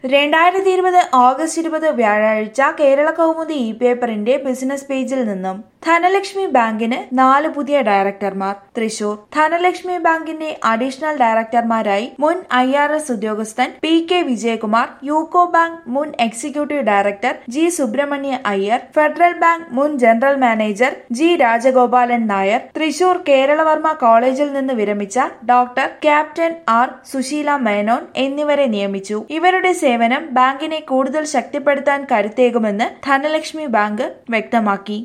രണ്ടായിരത്തി ഇരുപത് ഓഗസ്റ്റ് ഇരുപത് വ്യാഴാഴ്ച കേരള കൗമുദി ഇ പേപ്പറിന്റെ ബിസിനസ് പേജിൽ നിന്നും ധനലക്ഷ്മി ബാങ്കിന് നാല് പുതിയ ഡയറക്ടർമാർ തൃശൂർ ധനലക്ഷ്മി ബാങ്കിന്റെ അഡീഷണൽ ഡയറക്ടർമാരായി മുൻ ഐ ആർ എസ് ഉദ്യോഗസ്ഥൻ P K Vijayakumar UCO bank മുൻ executive director G Subramanya Iyer Federal Bank മുൻ general manager G Rajagopalan Nair Thrissur Keralavarma കോളേജിൽ നിന്ന് വിരമിച്ച doctor captain R Sushila Menon എന്നിവരെ നിയമിച്ചു ഇവരുടെ സേവനം ബാങ്കിനെ കൂടുതൽ ശക്തിപ്പെടുത്താൻ കരുത്തേകുമെന്ന് ധനലക്ഷ്മി ബാങ്ക് വ്യക്തമാക്കി